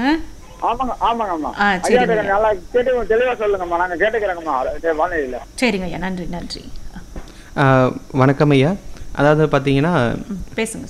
ஆ ஆமாங்க ஆமாங்க அம்மா ஆ, ஐயா சரிங்க. கிட்ட நல்லா கேட்டு தெளிவா சொல்லுங்கம்மா நாங்க கேட்டுக்கிறோங்கம்மா வானிலையில சரிங்க ஐயா நன்றி நன்றி ஆ, ஆஹ் வணக்கம் ஐயா அதாவது பார்த்தீங்கன்னா ம், பேசுங்க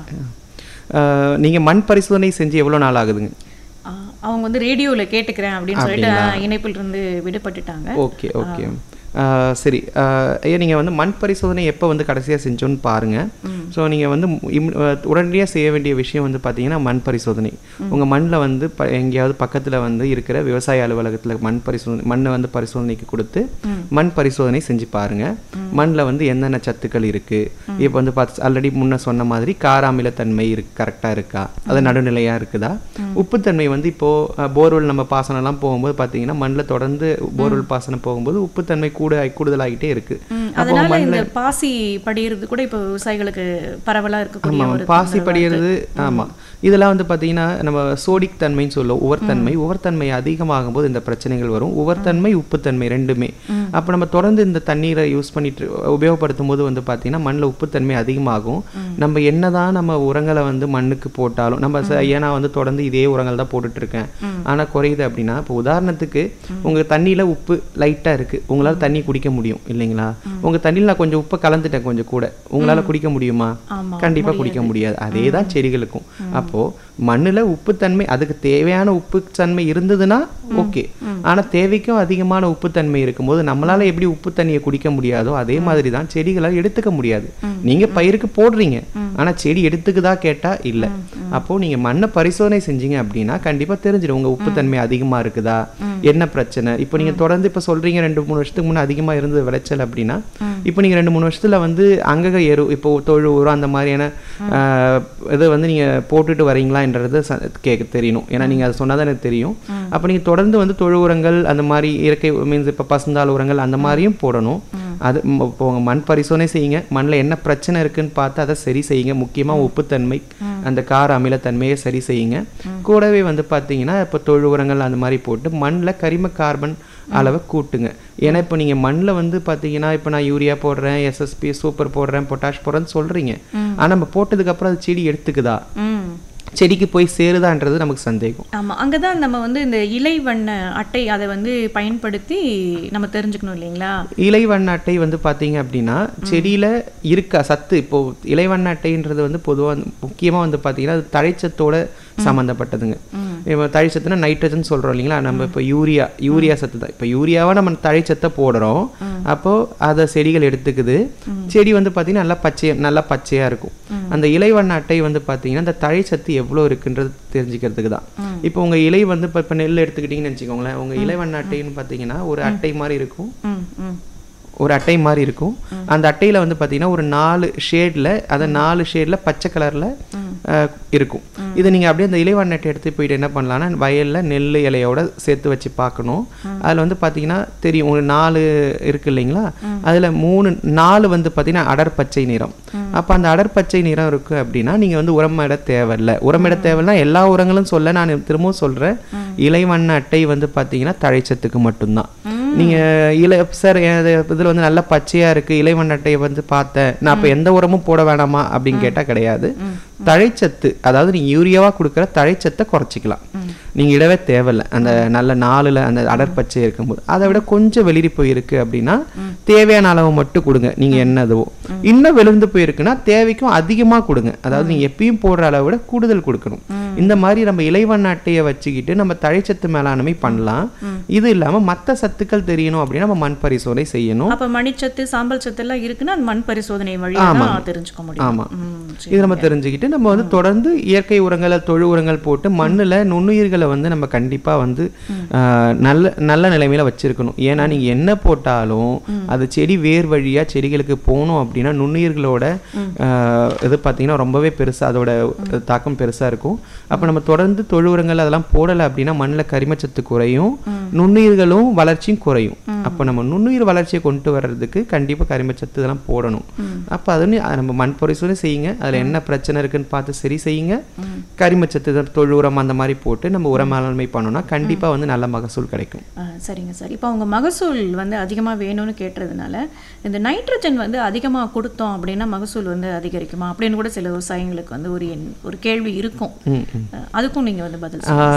சார் நீங்கள் மண் பரிசோதனை செஞ்சு எவ்வளோ நாள் ஆகுதுங்க ஆ, அவங்க வந்து ரேடியோவில் கேட்டுக்கிறேன் அப்படின்னு சொல்லிட்டு ஆ, இணைப்பில் இருந்து விடுபட்டுட்டாங்க ஓகே ஓகே ஆஹ் சரி ஆஹ் ஐயா நீங்கள் வந்து மண் பரிசோதனை எப்போ வந்து கடைசியாக செஞ்சோன்னு பாருங்கள் ஸோ நீங்கள் வந்து இம்- ஆஹ் உடனடியாக செய்ய வேண்டிய விஷயம் வந்து பார்த்தீங்கன்னா மண் பரிசோதனை உங்கள் மண்ணில் வந்து ப எங்கேயாவது பக்கத்தில் வந்து இருக்கிற விவசாய அலுவலகத்தில் மண் பரிசோதனை மண்ணை வந்து பரிசோதனைக்கு கொடுத்து மண் பரிசோதனை செஞ்சு பாருங்கள் மண்ணில் வந்து என்னென்ன சத்துக்கள் இருக்குது இப்போ வந்து பார்த்து ஆல்ரெடி முன்ன சொன்ன மாதிரி காராமிலத்தன்மை இருக்கு கரெக்டாக இருக்கா அது நடுநிலையாக இருக்குதா உப்புத்தன்மை வந்து இப்போது போர்வெல் நம்ம பாசனம்லாம் போகும்போது பார்த்தீங்கன்னா மண்ணில் தொடர்ந்து போர்வெல் பாசனம் போகும்போது உப்புத்தன்மை கூட கூடுதலாகிட்டே இருக்குது ம், அதனால இந்த பாசி படியிறது கூட இப்போ விவசாயிகளுக்கு பரவலா இருக்கக்கூடிய ஆமாம் ஒரு பாசி தொந்தரவா படியிறது ஆமாம் இதெல்லாம் வந்து பார்த்தீங்கன்னா நம்ம சோடிக் தன்மைன்னு சொல்லுவோம் உவர்த்தன்மை உவர்த்தன்மை அதிகமாகும் போது இந்த பிரச்சனைகள் வரும் உவர்த்தன்மை உப்புத்தன்மை ரெண்டுமே அப்போ நம்ம தொடர்ந்து இந்த தண்ணீரை யூஸ் பண்ணிட்டு உபயோகப்படுத்தும் போது வந்து பார்த்தீங்கன்னா மண்ணில் உப்புத்தன்மை அதிகமாகும் நம்ம என்னதான் நம்ம உரங்களை வந்து மண்ணுக்கு போட்டாலும் நம்ம ச- ஏன்னா வந்து தொடர்ந்து இதே உரங்கள் தான் போட்டுட்டு இருக்கேன் ஆனால் குறையுது அப்படின்னா இப்போ உதாரணத்துக்கு உங்க தண்ணியில உப்பு லைட்டா இருக்கு உங்களால தண்ணி குடிக்க முடியும் இல்லைங்களா உங்க தண்ணியில் நான் கொஞ்சம் உப்பை கலந்துட்டேன் கொஞ்சம் கூட உங்களால குடிக்க முடியுமா ஆமா, கண்டிப்பா குடிக்க முடியாது அதே தான் செடிகளுக்கும் அப்போ மண்ணுல உப்புத்தன்மை அதுக்கு தேவையான உப்புத்தன்மை இருந்ததுன்னா ஓகே ஆனா தேவைக்கும் அதிகமான உப்புத்தன்மை இருக்கும்போது நம்மளால எப்படி உப்பு தண்ணியை குடிக்க முடியாதோ அதே மாதிரி தான் செடிகளால் எடுத்துக்க முடியாது நீங்க பயிருக்கு போடுறீங்க ஆனா செடி எடுத்துக்குதா கேட்டா இல்ல அப்போ நீங்க மண்ணை பரிசோதனை செஞ்சீங்க அப்படின்னா கண்டிப்பா தெரிஞ்சிடும் உங்க உப்புத்தன்மை அதிகமா இருக்குதா என்ன பிரச்சனை இப்போ நீங்க தொடர்ந்து இப்ப சொல்றீங்க ரெண்டு மூணு வருஷத்துக்கு முன்ன அதிகமா இருந்தது விளைச்சல் அப்படின்னா இப்போ நீங்க ரெண்டு மூணு வருஷத்துல வந்து அங்கக எரு இப்போ தொழு உரம் அந்த மாதிரியான ஆஹ், இது வந்து நீங்க போட்டுட்டு வரீங்களான்றது ச- கேட்க தெரியணும் ஏன்னா நீங்க அதை சொன்னா எனக்கு தெரியும் அப்போ நீங்க தொடர்ந்து வந்து தொழு உரங்கள் அந்த மாதிரி இயற்கை மீன்ஸ் இப்போ பசுந்தாள் உரங்கள் அந்த மாதிரியும் போடணும் அது ம், இப்போ உங்க மண் பரிசோதனை செய்யுங்க மண்ணில் என்ன பிரச்சனை இருக்குன்னு பார்த்து அதை சரி செய்யுங்க முக்கியமா உப்புத்தன்மை அந்த கார அமிலத்தன்மையை சரி செய்யுங்க கூடவே வந்து பார்த்தீங்கன்னா இப்போ தொழு உரங்கள் அந்த மாதிரி போட்டு மண்ணில் கரிம கார்பன் அளவை கூட்டுங்க ஏன்னா இப்போ நீங்கள் மண்ணில் வந்து பார்த்தீங்கன்னா இப்போ நான் யூரியா போடுறேன் எஸ்எஸ்பி சூப்பர் போடுறேன் பொட்டாஷ் போடுறேன்னு சொல்கிறீங்க ஆனால் நம்ம போட்டதுக்கப்புறம் அது செடி எடுத்துக்குதா ம் செடிக்கு போய் சேருதான்றது நமக்கு சந்தேகம் ஆமா அங்கதான் நம்ம வந்து இந்த இலை வண்ண அட்டை அதை வந்து பயன்படுத்தி நம்ம தெரிஞ்சுக்கணும் இல்லைங்களா இலைவண்ண அட்டை வந்து பார்த்தீங்க அப்படின்னா செடியில் இருக்க சத்து இப்போ இலைவண்ண அட்டைன்றது வந்து பொதுவாக முக்கியமாக வந்து பார்த்தீங்கன்னா அது தழைச்சத்தோட சம்மந்தப்பட்டதுங்க இப்போ தழைச்சத்துனா நைட்ரஜன் சொல்கிறோம் இல்லைங்களா நம்ம இப்போ யூரியா யூரியா சத்து தான் இப்போ யூரியாவை நம்ம தழைச்சத்தை போடுறோம் அப்போது அதை செடிகள் எடுத்துக்குது செடி வந்து பார்த்தீங்கன்னா நல்லா பச்சை நல்லா பச்சையாக இருக்கும் அந்த இலைவண்ண அட்டை வந்து பார்த்தீங்கன்னா அந்த தழைச்சத்து எவ்வளோ இருக்குன்றது தெரிஞ்சுக்கிறதுக்கு தான் இப்போ உங்கள் இலை வந்து இப்போ இப்போ நெல் எடுத்துக்கிட்டிங்கன்னு வச்சுக்கோங்களேன் உங்கள் இலைவண்ண அட்டைன்னு பார்த்தீங்கன்னா ஒரு அட்டை மாதிரி இருக்கும் ம் ம் ஒரு அட்டை மாதிரி இருக்கும் அந்த அட்டையில வந்து பார்த்தீங்கன்னா ஒரு நாலு ஷேட்ல அந்த நாலு ஷேட்ல பச்சை கலர்ல இருக்கும் இதை நீங்க அப்படியே அந்த இலைவண்ண அட்டை எடுத்து போயிட்டு என்ன பண்ணலாம்னா வயல்ல நெல் இலையோட சேர்த்து வச்சு பார்க்கணும் அதுல வந்து பார்த்தீங்கன்னா தெரியும் ஒரு நாலு இருக்கு இல்லைங்களா அதுல மூணு நாலு வந்து பார்த்தீங்கன்னா அடர்பச்சை நிறம் அப்ப அந்த அடர்பச்சை நிறம் இருக்கு அப்படின்னா நீங்க வந்து உரமிட தேவையில்ல உரமிட தேவையில்லைனா எல்லா உரங்களும் சொல்ல நான் திரும்பவும் சொல்றேன் இலைவண்ண அட்டை வந்து பார்த்தீங்கன்னா தழைச்சத்துக்கு மட்டும்தான் நீங்க இலை சார் இதுல வந்து நல்ல பச்சையா இருக்கு இலைவண்ண அட்டையை வந்து பார்த்தேன் நான் அப்ப எந்த உரமும் போட வேணாமா அப்படின்னு கேட்டா கிடையாது தழைச்சத்து அதாவது நீங்க யூரியாவா கொடுக்குற தழைச்சத்தை குறைச்சிக்கலாம் நீங்க இடவே தேவையில்ல அந்த நல்ல நாலுல அந்த அடர்பச்சை இருக்கும்போது அதை விட கொஞ்சம் வெளிரி போயிருக்கு அப்படின்னா தேவையான அளவு மட்டும் கொடுங்க நீங்க என்னதுவோ இன்னும் விழுந்து போயிருக்குன்னா தேவைக்கும் அதிகமா கொடுங்க அதாவது நீங்க எப்பயும் போடுற அளவை விட கூடுதல் கொடுக்கணும் இந்த மாதிரி நம்ம இலைவண்ண அட்டையை வச்சுக்கிட்டு நம்ம தழைச்சத்து மேலாண்மை பண்ணலாம் இது இல்லாம மத்த சத்துக்கள் தெரியணும் அப்படின்னா நம்ம மண் பரிசோதனை செய்யணும் அப்ப மணிச்சத்து சாம்பல் சத்து எல்லாம் இருக்குன்னா அந்த மண் பரிசோதனை வழியா தான் தெரிஞ்சுக்க முடியும் ஆமா ம், சரி. இது நம்ம தெரிஞ்சுக்கிட்டு நம்ம வந்து தொடர்ந்து இயற்கை உரங்களை தொழு உரங்கள் போட்டு மண்ணுல நுண்ணுயிர்களை வந்து நம்ம கண்டிப்பா வந்து ஆஹ், நல்ல நல்ல நிலைமையில வச்சிருக்கணும் ஏன்னா நீங்க என்ன போட்டாலும் அது செடி வேர் வழியா செடிகளுக்கு போகணும் அப்படின்னா நுண்ணுயிர்களோட ஆஹ், இது பார்த்தீங்கன்னா ரொம்பவே பெருசா அதோட தாக்கம் பெருசா இருக்கும் அப்ப நம்ம தொடர்ந்து தொழு உரங்கள் அதெல்லாம் போடலை அப்படின்னா மண்ணுல கரிமச்சத்து குறையும் நுண்ணுயிர்களும் வளர்ச்சியும் குறையும் அப்ப நம்ம நுண்ணுயிர் வளர்ச்சியை கொண்டு வர்றதுக்கு கண்டிப்பா கரிமச்சத்து இதெல்லாம் போடணும் அப்ப அது வந்து அஹ் நம்ம மண் பரிசோதனை செய்யுங்க அதுல என்ன பிரச்சனை இருக்குன்னு பார்த்து சரி செய்யுங்க கரிமச்சத்து இதை தொழு உரம் அந்த மாதிரி போட்டு நம்ம உர மேலாண்மை பண்ணோம்னா கண்டிப்பா வந்து நல்ல மகசூல் கிடைக்கும் ஆ, சரிங்க சார் இப்போ அவங்க மகசூல் வந்து அதிகமா வேணும்னு கேட்டதுனால இந்த நைட்ரஜன் வந்து அதிகமா கொடுத்தோம் அப்படின்னா மகசூல் வந்து அதிகரிக்குமா அப்படின்னு கூட சில விவசாயிங்களுக்கு வந்து ஒரு எண்- ஒரு கேள்வி இருக்கும் ம், ம். அதுக்கும் நீங்க வந்து பதில் சொல்லுங்க. ஆஹ்